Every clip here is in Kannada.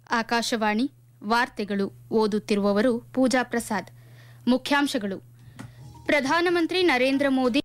ಆಕಾಶವಾಣಿ ವಾರ್ತೆಗಳು ಓದುತ್ತಿರುವವರು ಪೂಜಾ ಪ್ರಸಾದ್ ಮುಖ್ಯಾಂಶಗಳು ಪ್ರಧಾನಮಂತ್ರಿ ನರೇಂದ್ರ ಮೋದಿ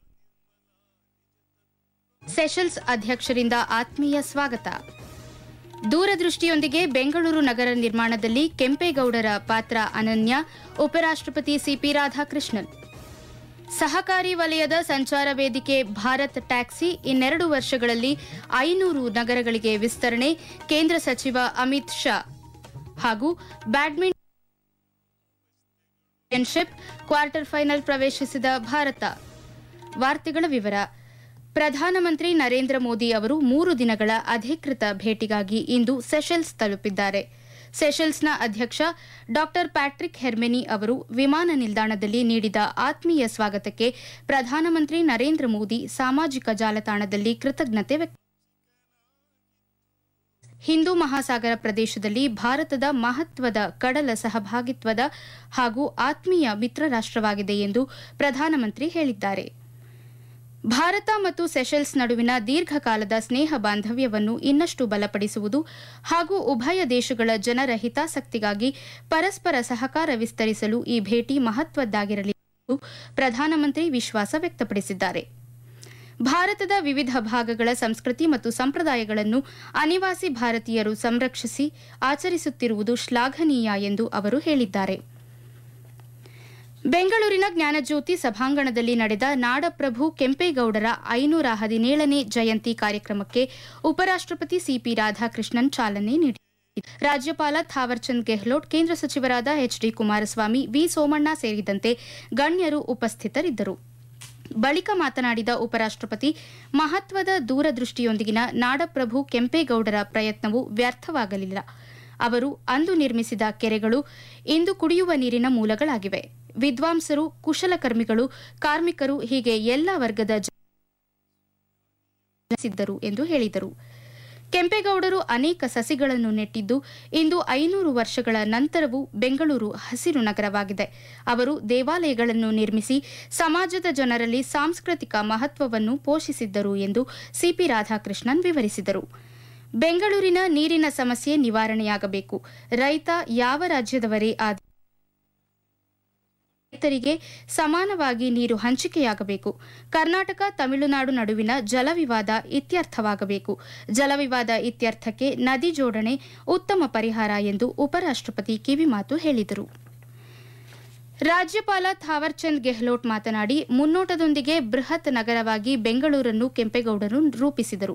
ಸೆಷಲ್ಸ್ ಅಧ್ಯಕ್ಷರಿಂದ ಆತ್ಮೀಯ ಸ್ವಾಗತ ದೂರದೃಷ್ಟಿಯೊಂದಿಗೆ ಬೆಂಗಳೂರು ನಗರ ನಿರ್ಮಾಣದಲ್ಲಿ ಕೆಂಪೇಗೌಡರ ಪಾತ್ರ ಅನನ್ಯ ಉಪರಾಷ್ಟಪತಿ ಸಿಪಿ ರಾಧಾಕೃಷ್ಣನ್ ಸಹಕಾರಿ ವಲಯದ ಸಂಚಾರ ವೇದಿಕೆ ಭಾರತ್ ಟ್ಯಾಕ್ಸಿ ಇನ್ನೆರಡು ವರ್ಷಗಳಲ್ಲಿ ಐನೂರು ನಗರಗಳಿಗೆ ವಿಸ್ತರಣೆ ಕೇಂದ್ರ ಸಚಿವ ಅಮಿತ್ ಶಾ ಹಾಗೂ ಬ್ಯಾಡ್ಮಿಂಟನ್ ಚಾಂಪಿಯನ್ಶಿಪ್ ಕ್ವಾರ್ಟರ್ ಫೈನಲ್ ಪ್ರವೇಶಿಸಿದ ಭಾರತ ವಾರ್ತೆಗಳ ವಿವರ ಪ್ರಧಾನಮಂತ್ರಿ ನರೇಂದ್ರ ಮೋದಿ ಅವರು ಮೂರು ದಿನಗಳ ಅಧಿಕೃತ ಭೇಟಿಗಾಗಿ ಇಂದು ಸೆಷೆಲ್ಸ್ ತಲುಪಿದ್ದಾರೆ ಸೆಷೆಲ್ಸ್ನ ಅಧ್ಯಕ್ಷ ಡಾ ಪ್ಯಾಟ್ರಿಕ್ ಹೆರ್ಮೆನಿ ಅವರು ವಿಮಾನ ನಿಲ್ದಾಣದಲ್ಲಿ ನೀಡಿದ ಆತ್ಮೀಯ ಸ್ವಾಗತಕ್ಕೆ ಪ್ರಧಾನಮಂತ್ರಿ ನರೇಂದ್ರ ಮೋದಿ ಸಾಮಾಜಿಕ ಜಾಲತಾಣದಲ್ಲಿ ಕೃತಜ್ಞತೆ ವ್ಯಕ್ತ ಹಿಂದೂ ಮಹಾಸಾಗರ ಪ್ರದೇಶದಲ್ಲಿ ಭಾರತದ ಮಹತ್ವದ ಕಡಲ ಸಹಭಾಗಿತ್ವದ ಹಾಗೂ ಆತ್ಮೀಯ ಮಿತ್ರ ರಾಷ್ಟವಾಗಿದೆ ಎಂದು ಪ್ರಧಾನಮಂತ್ರಿ ಹೇಳಿದ್ದಾರೆ ಭಾರತ ಮತ್ತು ಸೆಷೆಲ್ಸ್ ನಡುವಿನ ದೀರ್ಘಕಾಲದ ಸ್ನೇಹ ಬಾಂಧವ್ಯವನ್ನು ಇನ್ನಷ್ಟು ಬಲಪಡಿಸುವುದು ಹಾಗೂ ಉಭಯ ದೇಶಗಳ ಜನರ ಹಿತಾಸಕ್ತಿಗಾಗಿ ಪರಸ್ಪರ ಸಹಕಾರ ವಿಸ್ತರಿಸಲು ಈ ಭೇಟಿ ಮಹತ್ವದ್ದಾಗಿರಲಿದೆ ಎಂದು ಪ್ರಧಾನಮಂತ್ರಿ ವಿಶ್ವಾಸ ವ್ಯಕ್ತಪಡಿಸಿದ್ದಾರೆ ಭಾರತದ ವಿವಿಧ ಭಾಗಗಳ ಸಂಸ್ಕೃತಿ ಮತ್ತು ಸಂಪ್ರದಾಯಗಳನ್ನು ಅನಿವಾಸಿ ಭಾರತೀಯರು ಸಂರಕ್ಷಿಸಿ ಆಚರಿಸುತ್ತಿರುವುದು ಶ್ಲಾಘನೀಯ ಎಂದು ಅವರು ಹೇಳಿದ್ದಾರೆ ಬೆಂಗಳೂರಿನ ಜ್ಞಾನಜ್ಯೋತಿ ಸಭಾಂಗಣದಲ್ಲಿ ನಡೆದ ನಾಡಪ್ರಭು ಕೆಂಪೇಗೌಡರ ಐನೂರ ಹದಿನೇಳನೇ ಜಯಂತಿ ಕಾರ್ಯಕ್ರಮಕ್ಕೆ ಉಪರಾಷ್ಟಪತಿ ಸಿಪಿ ರಾಧಾಕೃಷ್ಣನ್ ಚಾಲನೆ ನೀಡಿದರು ರಾಜ್ಯಪಾಲ ಥಾವರ್ಚಂದ್ ಗೆಹ್ಲೋಟ್ ಕೇಂದ್ರ ಸಚಿವರಾದ H D Kumaraswamy V Somanna ಸೇರಿದಂತೆ ಗಣ್ಯರು ಉಪಸ್ಥಿತರಿದ್ದರು ಬಳಿಕ ಮಾತನಾಡಿದ ಉಪರಾಷ್ಟಪತಿ ಮಹತ್ವದ ದೂರದೃಷ್ಟಿಯೊಂದಿಗಿನ ನಾಡಪ್ರಭು ಕೆಂಪೇಗೌಡರ ಪ್ರಯತ್ನವು ವ್ಯರ್ಥವಾಗಲಿಲ್ಲ ಅವರು ಅಂದು ನಿರ್ಮಿಸಿದ ಕೆರೆಗಳು ಇಂದು ಕುಡಿಯುವ ನೀರಿನ ಮೂಲಗಳಾಗಿವೆ ವಿದ್ವಾಂಸರು ಕುಶಲಕರ್ಮಿಗಳು ಕಾರ್ಮಿಕರು ಹೀಗೆ ಎಲ್ಲ ವರ್ಗದ ಜನರು ಎಂದು ಹೇಳಿದರು ಕೆಂಪೇಗೌಡರು ಅನೇಕ ಸಸಿಗಳನ್ನು ನೆಟ್ಟಿದ್ದು ಇಂದು ಐನೂರು ವರ್ಷಗಳ ನಂತರವೂ ಬೆಂಗಳೂರು ಹಸಿರು ನಗರವಾಗಿದೆ ಅವರು ದೇವಾಲಯಗಳನ್ನು ನಿರ್ಮಿಸಿ ಸಮಾಜದ ಜನರಲ್ಲಿ ಸಾಂಸ್ಕೃತಿಕ ಮಹತ್ವವನ್ನು ಪೋಷಿಸಿದ್ದರು ಎಂದು ಸಿಪಿ ರಾಧಾಕೃಷ್ಣನ್ ವಿವರಿಸಿದರು ಬೆಂಗಳೂರಿನ ನೀರಿನ ಸಮಸ್ಯೆ ನಿವಾರಣೆಯಾಗಬೇಕು ರೈತ ಯಾವ ರಾಜ್ಯದವರೇ ಆದ ರೈತರಿಗೆ ಸಮಾನವಾಗಿ ನೀರು ಹಂಚಿಕೆಯಾಗಬೇಕು ಕರ್ನಾಟಕ ತಮಿಳುನಾಡು ನಡುವಿನ ಜಲವಿವಾದ ಇತ್ಯರ್ಥವಾಗಬೇಕು ಜಲವಿವಾದ ಇತ್ಯರ್ಥಕ್ಕೆ ನದಿ ಜೋಡಣೆ ಉತ್ತಮ ಪರಿಹಾರ ಎಂದು ಉಪರಾಷ್ಟಪತಿ ಕಿವಿಮಾತು ಹೇಳಿದರು ರಾಜ್ಯಪಾಲ ಥಾವರ್ಚಂದ್ ಗೆಹ್ಲೋಟ್ ಮಾತನಾಡಿ ಮುನ್ನೋಟದೊಂದಿಗೆ ಬೃಹತ್ ನಗರವಾಗಿ ಬೆಂಗಳೂರನ್ನು ಕೆಂಪೇಗೌಡರು ರೂಪಿಸಿದರು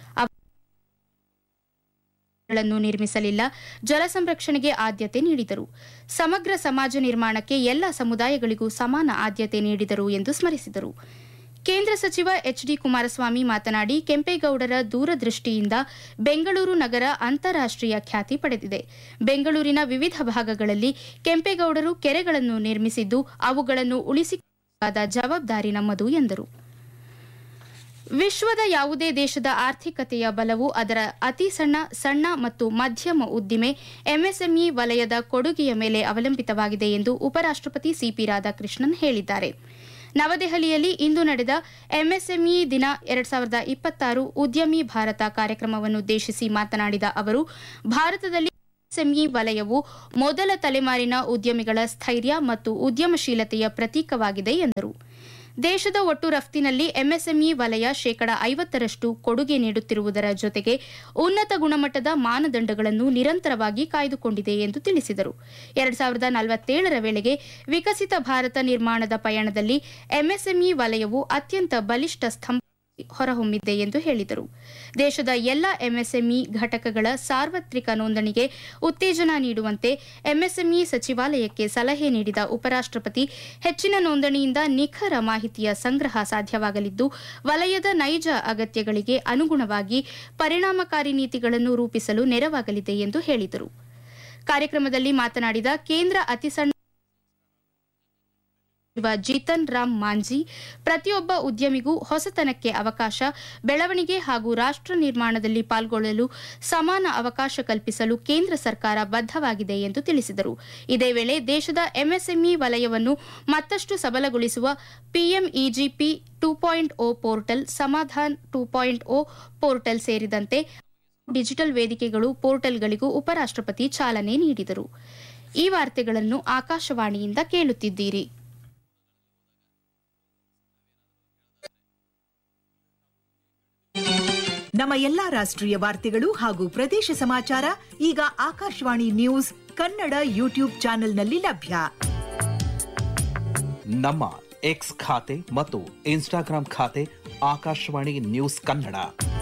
ಗಳನ್ನು ನಿರ್ಮಿಸಲಿಲ್ಲ ಜಲ ಸಂರಕ್ಷಣೆಗೆ ಆದ್ಯತೆ ನೀಡಿದರು ಸಮಗ್ರ ಸಮಾಜ ನಿರ್ಮಾಣಕ್ಕೆ ಎಲ್ಲ ಸಮುದಾಯಗಳಿಗೂ ಸಮಾನ ಆದ್ಯತೆ ನೀಡಿದರು ಎಂದು ಸ್ಮರಿಸಿದರು ಕೇಂದ್ರ ಸಚಿವ ಎಚ್ ಡಿ ಕುಮಾರಸ್ವಾಮಿ ಮಾತನಾಡಿ ಕೆಂಪೇಗೌಡರ ದೂರದೃಷ್ಟಿಯಿಂದ ಬೆಂಗಳೂರು ನಗರ ಅಂತಾರಾಷ್ಟೀಯ ಖ್ಯಾತಿ ಪಡೆದಿದೆ ಬೆಂಗಳೂರಿನ ವಿವಿಧ ಭಾಗಗಳಲ್ಲಿ ಕೆಂಪೇಗೌಡರು ಕೆರೆಗಳನ್ನು ನಿರ್ಮಿಸಿದ್ದು ಅವುಗಳನ್ನು ಉಳಿಸಿಕೊಳ್ಳಬೇಕಾದ ಜವಾಬ್ದಾರಿ ನಮ್ಮದು ಎಂದರು ವಿಶ್ವದ ಯಾವುದೇ ದೇಶದ ಆರ್ಥಿಕತೆಯ ಬಲವು ಅದರ ಅತಿ ಸಣ್ಣ ಸಣ್ಣ ಮತ್ತು ಮಧ್ಯಮ ಉದ್ದಿಮೆ ಎಂಎಸ್ಎಂಇ ವಲಯದ ಕೊಡುಗೆಯ ಮೇಲೆ ಅವಲಂಬಿತವಾಗಿದೆ ಎಂದು ಉಪರಾಷ್ಟಪತಿ ಸಿಪಿ ರಾಧಾಕೃಷ್ಣನ್ ಹೇಳಿದ್ದಾರೆ ನವದೆಹಲಿಯಲ್ಲಿ ಇಂದು ನಡೆದ ಎಂಎಸ್ಎಂಇ ದಿನ ಎರಡ್ ಸಾವಿರದ ಇಪ್ಪತ್ತಾರು ಉದ್ಯಮಿ ಭಾರತ ಕಾರ್ಯಕ್ರಮವನ್ನುದ್ದೇಶಿಸಿ ಮಾತನಾಡಿದ ಅವರು ಭಾರತದಲ್ಲಿ ಎಂಎಸ್ಎಂಇ ವಲಯವು ಮೊದಲ ತಲೆಮಾರಿನ ಉದ್ಯಮಿಗಳ ಸ್ಥೈರ್ಯ ಮತ್ತು ಉದ್ಯಮಶೀಲತೆಯ ಪ್ರತೀಕವಾಗಿದೆ ಎಂದರು ದೇಶದ ಒಟ್ಟು ರಫ್ತಿನಲ್ಲಿ ಎಂಎಸ್ಎಂಇ ವಲಯ ಶೇಕಡ ಐವತ್ತರಷ್ಟು ಕೊಡುಗೆ ನೀಡುತ್ತಿರುವುದರ ಜೊತೆಗೆ ಉನ್ನತ ಗುಣಮಟ್ಟದ ಮಾನದಂಡಗಳನ್ನು ನಿರಂತರವಾಗಿ ಕಾಯ್ದುಕೊಂಡಿದೆ ಎಂದು ತಿಳಿಸಿದರು ಎರಡ್ ಸಾವಿರದ ನಲವತ್ತೇಳರ ವೇಳೆಗೆ ವಿಕಸಿತ ಭಾರತ ನಿರ್ಮಾಣದ ಪಯಣದಲ್ಲಿ ಎಂಎಸ್ಎಂಇ ವಲಯವು ಅತ್ಯಂತ ಬಲಿಷ್ಠ ಸ್ತಂಭ ಹೊರಹೊಮ್ಮಿದೆ ಎಂದು ಹೇಳಿದರು ದೇಶದ ಎಲ್ಲ ಎಂಎಸ್ಎಂಇ ಘಟಕಗಳ ಸಾರ್ವತ್ರಿಕ ನೋಂದಣಿಗೆ ಉತ್ತೇಜನ ನೀಡುವಂತೆ ಎಂಎಸ್ಎಂಇ ಸಚಿವಾಲಯಕ್ಕೆ ಸಲಹೆ ನೀಡಿದ ಉಪರಾಷ್ಟಪತಿ ಹೆಚ್ಚಿನ ನೋಂದಣಿಯಿಂದ ನಿಖರ ಮಾಹಿತಿಯ ಸಂಗ್ರಹ ಸಾಧ್ಯವಾಗಲಿದ್ದು ವಲಯದ ನೈಜ ಅಗತ್ಯಗಳಿಗೆ ಅನುಗುಣವಾಗಿ ಪರಿಣಾಮಕಾರಿ ನೀತಿಗಳನ್ನು ರೂಪಿಸಲು ನೆರವಾಗಲಿದೆ ಎಂದು ಹೇಳಿದರು ಕಾರ್ಯಕ್ರಮದಲ್ಲಿ ಮಾತನಾಡಿದ ಕೇಂದ್ರ ಅತಿಸಣ್ಣ ಜೀತನ್ ರಾಮ್ ಮಾಂಜಿ ಪ್ರತಿಯೊಬ್ಬ ಉದ್ಯಮಿಗೂ ಹೊಸತನಕ್ಕೆ ಅವಕಾಶ ಬೆಳವಣಿಗೆ ಹಾಗೂ ರಾಷ್ಟ್ರ ನಿರ್ಮಾಣದಲ್ಲಿ ಪಾಲ್ಗೊಳ್ಳಲು ಸಮಾನ ಅವಕಾಶ ಕಲ್ಪಿಸಲು ಕೇಂದ್ರ ಸರ್ಕಾರ ಬದ್ಧವಾಗಿದೆ ಎಂದು ತಿಳಿಸಿದರು ಇದೇ ವೇಳೆ ದೇಶದ ಎಂಎಸ್ಎಂಇ ವಲಯವನ್ನು ಮತ್ತಷ್ಟು ಸಬಲಗೊಳಿಸುವ PMEGP two point O portal Samadhan two point O portal ಸೇರಿದಂತೆ ಡಿಜಿಟಲ್ ವೇದಿಕೆಗಳು ಪೋರ್ಟಲ್ಗಳಿಗೂ ಉಪರಾಷ್ಟ್ರಪತಿ ಚಾಲನೆ ನೀಡಿದರು ಈ ವಾರ್ತೆಗಳನ್ನು ಆಕಾಶವಾಣಿಯಿಂದ ಕೇಳುತ್ತಿದ್ದೀರಿ ನಮ್ಮ ಎಲ್ಲಾ ರಾಷ್ಟ್ರೀಯ ವಾರ್ತೆಗಳು ಹಾಗೂ ಪ್ರದೇಶ ಸಮಾಚಾರ ಈಗ ಆಕಾಶವಾಣಿ ನ್ಯೂಸ್ ಕನ್ನಡ ಯೂಟ್ಯೂಬ್ ಚಾನೆಲ್ನಲ್ಲಿ ಲಭ್ಯ ನಮ್ಮ ಎಕ್ಸ್ ಖಾತೆ ಮತ್ತು ಇನ್ಸ್ಟಾಗ್ರಾಂ ಖಾತೆ ಆಕಾಶವಾಣಿ ನ್ಯೂಸ್ ಕನ್ನಡ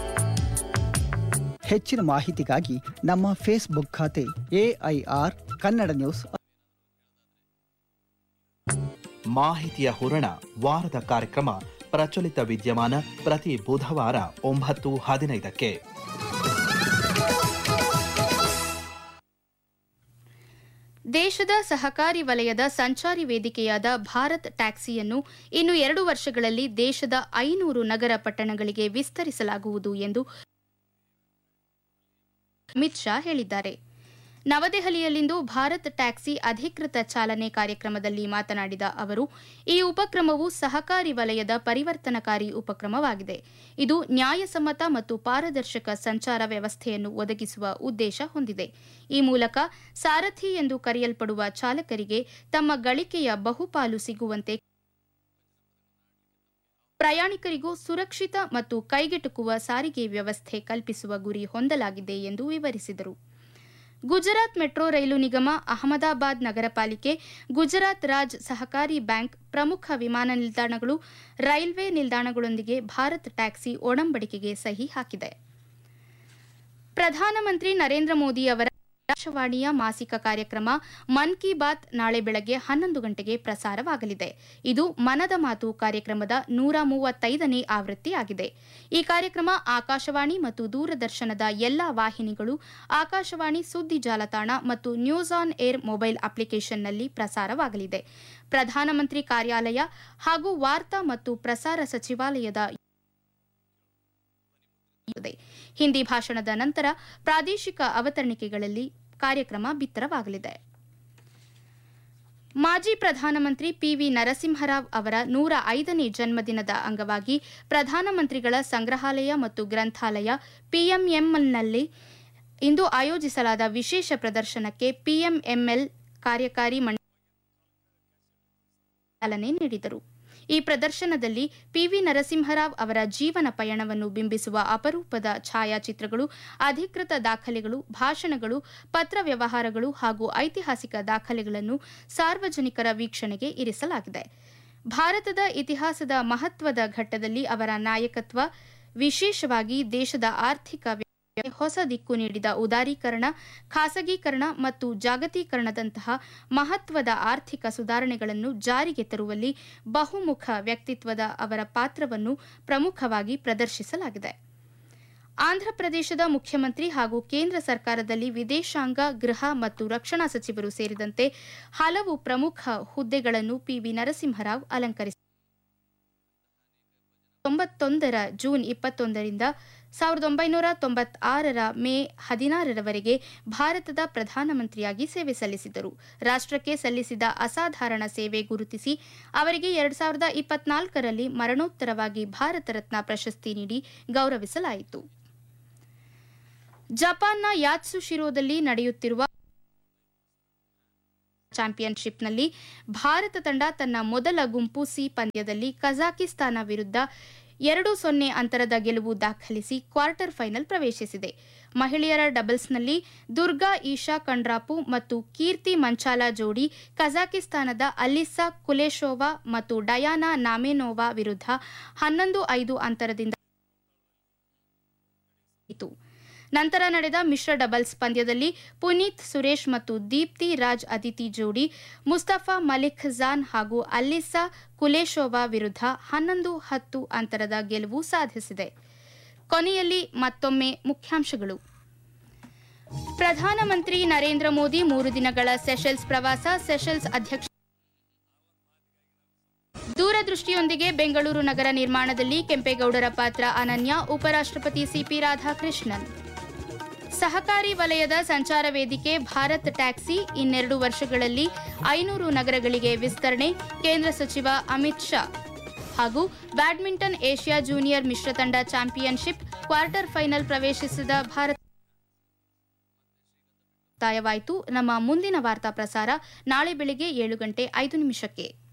ಹೆಚ್ಚಿನ ಮಾಹಿತಿಗಾಗಿ ನಮ್ಮ ಫೇಸ್ಬುಕ್ ಖಾತೆ ಎಐಆರ್ ಕನ್ನಡ ನ್ಯೂಸ್ ಮಾಹಿತಿಯ ಹೂರಣ ವಾರದ ಕಾರ್ಯಕ್ರಮ ಪ್ರಚಲಿತ ವಿದ್ಯಮಾನ ಪ್ರತಿ ಬುಧವಾರ ಒಂಬತ್ತು ಹದಿನೈದಕ್ಕೆ ದೇಶದ ಸಹಕಾರಿ ವಲಯದ ಸಂಚಾರಿ ವೇದಿಕೆಯಾದ ಭಾರತ್ ಟ್ಯಾಕ್ಸಿಯನ್ನು ಇನ್ನು ಎರಡು ವರ್ಷಗಳಲ್ಲಿ ದೇಶದ ಐನೂರು ನಗರ ಪಟ್ಟಣಗಳಿಗೆ ವಿಸ್ತರಿಸಲಾಗುವುದು ಎಂದು ಅಮಿತ್ ಶಾ ಹೇಳಿದ್ದಾರೆ ನವದೆಹಲಿಯಲ್ಲಿಂದು ಭಾರತ್ ಟ್ಯಾಕ್ಸಿ ಅಧಿಕೃತ ಚಾಲನೆ ಕಾರ್ಯಕ್ರಮದಲ್ಲಿ ಮಾತನಾಡಿದ ಅವರು ಈ ಉಪಕ್ರಮವು ಸಹಕಾರಿ ವಲಯದ ಪರಿವರ್ತನಕಾರಿ ಉಪಕ್ರಮವಾಗಿದೆ ಇದು ನ್ಯಾಯಸಮ್ಮತ ಮತ್ತು ಪಾರದರ್ಶಕ ಸಂಚಾರ ವ್ಯವಸ್ಥೆಯನ್ನು ಒದಗಿಸುವ ಉದ್ದೇಶ ಹೊಂದಿದೆ ಈ ಮೂಲಕ ಸಾರಥಿ ಎಂದು ಕರೆಯಲ್ಪಡುವ ಚಾಲಕರಿಗೆ ತಮ್ಮ ಗಳಿಕೆಯ ಬಹುಪಾಲು ಸಿಗುವಂತೆ ಪ್ರಯಾಣಿಕರಿಗೂ ಸುರಕ್ಷಿತ ಮತ್ತು ಕೈಗೆಟುಕುವ ಸಾರಿಗೆ ವ್ಯವಸ್ಥೆ ಕಲ್ಪಿಸುವ ಗುರಿ ಹೊಂದಲಾಗಿದೆ ಎಂದು ವಿವರಿಸಿದರು ಗುಜರಾತ್ ಮೆಟ್ರೋ ರೈಲು ನಿಗಮ ಅಹಮದಾಬಾದ್ ನಗರ ಪಾಲಿಕೆ ಗುಜರಾತ್ ರಾಜ್ ಸಹಕಾರಿ ಬ್ಯಾಂಕ್ ಪ್ರಮುಖ ವಿಮಾನ ನಿಲ್ದಾಣಗಳು ರೈಲ್ವೆ ನಿಲ್ದಾಣಗಳೊಂದಿಗೆ ಭಾರತ್ ಟ್ಯಾಕ್ಸಿ ಒಡಂಬಡಿಕೆಗೆ ಸಹಿ ಹಾಕಿದೆ ಪ್ರಧಾನಮಂತ್ರಿ ನರೇಂದ್ರ ಮೋದಿ ಅವರ ಆಕಾಶವಾಣಿಯ ಮಾಸಿಕ ಕಾರ್ಯಕ್ರಮ ಮನ್ ಕಿ ಬಾತ್ ನಾಳೆ ಬೆಳಗ್ಗೆ ಹನ್ನೊಂದು ಗಂಟೆಗೆ ಪ್ರಸಾರವಾಗಲಿದೆ ಇದು ಮನದ ಮಾತು ಕಾರ್ಯಕ್ರಮದ ನೂರ ಮೂವತ್ತೈದನೇ ಆವೃತ್ತಿಯಾಗಿದೆ ಈ ಕಾರ್ಯಕ್ರಮ ಆಕಾಶವಾಣಿ ಮತ್ತು ದೂರದರ್ಶನದ ಎಲ್ಲಾ ವಾಹಿನಿಗಳು ಆಕಾಶವಾಣಿ ಸುದ್ದಿ ಜಾಲತಾಣ ಮತ್ತು ನ್ಯೂಸ್ ಆನ್ ಏರ್ ಮೊಬೈಲ್ ಅಪ್ಲಿಕೇಶನ್ನಲ್ಲಿ ಪ್ರಸಾರವಾಗಲಿದೆ ಪ್ರಧಾನಮಂತ್ರಿ ಕಾರ್ಯಾಲಯ ಹಾಗೂ ವಾರ್ತಾ ಮತ್ತು ಪ್ರಸಾರ ಸಚಿವಾಲಯದ ಹಿಂದಿ ಭಾಷಣದ ನಂತರ ಪ್ರಾದೇಶಿಕ ಅವತರಣಿಕೆಗಳಲ್ಲಿ ಕಾರ್ಯಕ್ರಮ ಬಿತ್ತರವಾಗಲಿದೆ ಮಾಜಿ ಪ್ರಧಾನಮಂತ್ರಿ ಪಿವಿ ನರಸಿಂಹರಾವ್ ಅವರ ನೂರ ಐದನೇ ಜನ್ಮದಿನದ ಅಂಗವಾಗಿ ಪ್ರಧಾನಮಂತ್ರಿಗಳ ಸಂಗ್ರಹಾಲಯ ಮತ್ತು ಗ್ರಂಥಾಲಯ ಪಿಎಂಎಂಎಲ್ನಲ್ಲಿ ಇಂದು ಆಯೋಜಿಸಲಾದ ವಿಶೇಷ ಪ್ರದರ್ಶನಕ್ಕೆ ಪಿಎಂಎಂಎಲ್ ಕಾರ್ಯಕಾರಿ ಮಂಡಳಿ ಚಾಲನೆ ನೀಡಿದರು ಈ ಪ್ರದರ್ಶನದಲ್ಲಿ ಪಿವಿ ನರಸಿಂಹರಾವ್ ಅವರ ಜೀವನ ಪಯಣವನ್ನು ಬಿಂಬಿಸುವ ಅಪರೂಪದ ಛಾಯಾಚಿತ್ರಗಳು ಅಧಿಕೃತ ದಾಖಲೆಗಳು ಭಾಷಣಗಳು ಪತ್ರ ವ್ಯವಹಾರಗಳು ಹಾಗೂ ಐತಿಹಾಸಿಕ ದಾಖಲೆಗಳನ್ನು ಸಾರ್ವಜನಿಕರ ವೀಕ್ಷಣೆಗೆ ಇರಿಸಲಾಗಿದೆ ಭಾರತದ ಇತಿಹಾಸದ ಮಹತ್ವದ ಘಟ್ಟದಲ್ಲಿ ಅವರ ನಾಯಕತ್ವ ವಿಶೇಷವಾಗಿ ದೇಶದ ಆರ್ಥಿಕ ಹೊಸ ದಿಕ್ಕು ನೀಡಿದ ಉದಾರೀಕರಣ ಖಾಸಗೀಕರಣ ಮತ್ತು ಜಾಗತೀಕರಣದಂತಹ ಮಹತ್ವದ ಆರ್ಥಿಕ ಸುಧಾರಣೆಗಳನ್ನು ಜಾರಿಗೆ ತರುವಲ್ಲಿ ಬಹುಮುಖ ವ್ಯಕ್ತಿತ್ವದ ಅವರ ಪಾತ್ರವನ್ನು ಪ್ರಮುಖವಾಗಿ ಪ್ರದರ್ಶಿಸಲಾಗಿದೆ ಆಂಧ್ರಪ್ರದೇಶದ ಮುಖ್ಯಮಂತ್ರಿ ಹಾಗೂ ಕೇಂದ್ರ ಸರ್ಕಾರದಲ್ಲಿ ವಿದೇಶಾಂಗ ಗೃಹ ಮತ್ತು ರಕ್ಷಣಾ ಸಚಿವರು ಸೇರಿದಂತೆ ಹಲವು ಪ್ರಮುಖ ಹುದ್ದೆಗಳನ್ನು ಪಿವಿ ನರಸಿಂಹರಾವ್ ಅಲಂಕರಿಸಿದ್ದಾರೆ ತೊಂಬತ್ತೊಂದರ ಜೂನ್ ಇಪ್ಪತ್ತೊಂದರಿಂದ ಸಾವಿರದ ಒಂಬೈನೂರ ತೊಂಬತ್ತಾರರ ಮೇ ಹದಿನಾರರವರೆಗೆ ಭಾರತದ ಪ್ರಧಾನಮಂತ್ರಿಯಾಗಿ ಸೇವೆ ಸಲ್ಲಿಸಿದರು ರಾಷ್ಟ್ರಕ್ಕೆ ಸಲ್ಲಿಸಿದ ಅಸಾಧಾರಣ ಸೇವೆ ಗುರುತಿಸಿ ಅವರಿಗೆ ಎರಡು ಸಾವಿರದ ಇಪ್ಪತ್ನಾಲ್ಕರಲ್ಲಿ ಮರಣೋತ್ತರವಾಗಿ ಭಾರತ ರತ್ನ ಪ್ರಶಸ್ತಿ ನೀಡಿ ಗೌರವಿಸಲಾಯಿತು ಜಪಾನ್ನ ಯಾತ್ಸುಶಿರೋದಲ್ಲಿ ನಡೆಯುತ್ತಿರುವ ಚಾಂಪಿಯನ್ಶಿಪ್ನಲ್ಲಿ ಭಾರತ ತಂಡ ತನ್ನ ಮೊದಲ ಗುಂಪು ಸಿ ಪಂದ್ಯದಲ್ಲಿ ಕಜಾಕಿಸ್ತಾನ ವಿರುದ್ಧ ಎರಡು ಸೊನ್ನೆ ಅಂತರದ ಗೆಲುವು ದಾಖಲಿಸಿ ಕ್ವಾರ್ಟರ್ ಫೈನಲ್ ಪ್ರವೇಶಿಸಿದೆ ಮಹಿಳೆಯರ ಡಬಲ್ಸ್ನಲ್ಲಿ ದುರ್ಗಾ ಈಶಾ ಕಂಡ್ರಾಪು ಮತ್ತು ಕೀರ್ತಿ ಮಂಚಾಲ ಜೋಡಿ ಕಜಾಕಿಸ್ತಾನದ ಅಲಿಸಾ ಕುಲೇಶೋವಾ ಮತ್ತು ಡಯಾನಾ ನಾಮೆನೋವಾ ವಿರುದ್ಧ ಹನ್ನೊಂದು ಐದು ಅಂತರದಿಂದ ನಂತರ ನಡೆದ ಮಿಶ್ರ ಡಬಲ್ಸ್ ಪಂದ್ಯದಲ್ಲಿ ಪುನೀತ್ ಸುರೇಶ್ ಮತ್ತು ದೀಪ್ತಿ ರಾಜ್ ಅದಿತಿ ಜೋಡಿ ಮುಸ್ತಫಾ ಮಲಿಕ್ ಜಾನ್ ಹಾಗೂ ಅಲ್ಲಿಸಾ ಕುಲೇಶೋವಾ ವಿರುದ್ಧ ಹನ್ನೊಂದು ಹತ್ತು ಅಂತರದ ಗೆಲುವು ಸಾಧಿಸಿದೆ ಕೊನೆಯಲ್ಲಿ ಮತ್ತೊಮ್ಮೆ ಮುಖ್ಯಾಂಶಗಳು ಪ್ರಧಾನಮಂತ್ರಿ ನರೇಂದ್ರ ಮೋದಿ ಮೂರು ದಿನಗಳ ಸೆಷೆಲ್ಸ್ ಪ್ರವಾಸ ಸೆಷೆಲ್ಸ್ ಅಧ್ಯಕ್ಷ ದೂರದೃಷ್ಟಿಯೊಂದಿಗೆ ಬೆಂಗಳೂರು ನಗರ ನಿರ್ಮಾಣದಲ್ಲಿ ಕೆಂಪೇಗೌಡರ ಪಾತ್ರ ಅನನ್ಯ ಉಪರಾಷ್ಟ್ರಪತಿ ಸಿಪಿ ರಾಧಾಕೃಷ್ಣನ್ ಸಹಕಾರಿ ವಲಯದ ಸಂಚಾರ ವೇದಿಕೆ ಭಾರತ್ ಟ್ಯಾಕ್ಸಿ ಇನ್ನೆರಡು ವರ್ಷಗಳಲ್ಲಿ ಐನೂರು ನಗರಗಳಿಗೆ ವಿಸ್ತರಣೆ ಕೇಂದ್ರ ಸಚಿವ ಅಮಿತ್ ಶಾ ಹಾಗೂ ಬ್ಯಾಡ್ಮಿಂಟನ್ ಏಷ್ಯಾ ಜೂನಿಯರ್ ಮಿಶ್ರ ತಂಡ ಚಾಂಪಿಯನ್ಶಿಪ್ ಕ್ವಾರ್ಟರ್ ಫೈನಲ್ ಪ್ರವೇಶಿಸಿದ ಭಾರತ ಮುಕ್ತಾಯವಾಯಿತು ನಮ್ಮ ಮುಂದಿನ ವಾರ್ತಾ ಪ್ರಸಾರ ನಾಳೆ ಬೆಳಿಗ್ಗೆ ಏಳು ಗಂಟೆ ಐದು ನಿಮಿಷಕ್ಕೆ